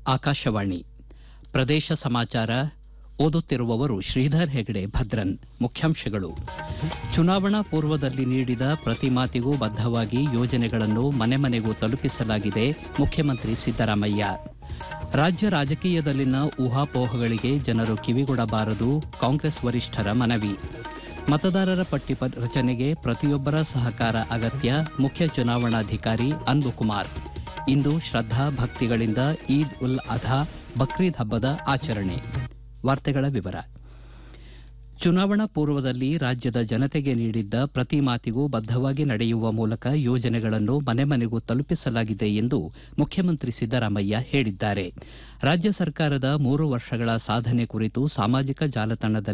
ಆಕಾಶವಾಣಿ ಪ್ರದೇಶ ಸಮಾಚಾರ ಓದುತ್ತಿರುವವರು ಶ್ರೀಧರ್ ಹೆಗಡೆ ಭದ್ರನ್ ಮುಖ್ಯಾಂಶಗಳು ಚುನಾವಣಾ ಪೂರ್ವದಲ್ಲಿ ನೀಡಿದ ಪ್ರತಿ ಮಾತಿಗೂ ಬದ್ದವಾಗಿ ಯೋಜನೆಗಳನ್ನು ಮನೆ ಮನೆಗೂ ತಲುಪಿಸಲಾಗಿದೆ ಮುಖ್ಯಮಂತ್ರಿ ಸಿದ್ದರಾಮಯ್ಯ ರಾಜ್ಯ ರಾಜಕೀಯದಲ್ಲಿನ ಊಹಾಪೋಹಗಳಿಗೆ ಜನರು ಕಿವಿಗೊಡಬಾರದು ಕಾಂಗ್ರೆಸ್ ವರಿಷ್ಠರ ಮನವಿ ಮತದಾರರ ಪಟ್ಟಿ ಪ- ರಚನೆಗೆ ಪ್ರತಿಯೊಬ್ಬರ ಸಹಕಾರ ಅಗತ್ಯ ಮುಖ್ಯ ಚುನಾವಣಾಧಿಕಾರಿ ಅನ್ಬುಕುಮಾರ್ ಇಂದು ಶ್ರದ್ದಾ ಭಕ್ತಿಗಳಿಂದ ಈದ್ ಉಲ್ ಅಧಾ ಬಕ್ರೀದ್ ಹಬ್ಬದ ಆಚರಣೆ ವಾರ್ತೆಗಳ ವಿವರ ಚುನಾವಣಾ ಪೂರ್ವದಲ್ಲಿ ರಾಜ್ಯದ ಜನತೆಗೆ ನೀಡಿದ್ದ ಪ್ರತಿ ಮಾತಿಗೂ ಬದ್ದವಾಗಿ ನಡೆಯುವ ಮೂಲಕ ಯೋಜನೆಗಳನ್ನು ಮನೆ ಮನೆಗೂ ತಲುಪಿಸಲಾಗಿದೆ ಎಂದು ಮುಖ್ಯಮಂತ್ರಿ ಸಿದ್ದರಾಮಯ್ಯ ಹೇಳಿದ್ದಾರೆ ರಾಜ್ಯ ಸರ್ಕಾರದ ಮೂರು ವರ್ಷಗಳ ಸಾಧನೆ ಕುರಿತು ಸಾಮಾಜಿಕ ಜಾಲತಾಣದಲ್ಲಿ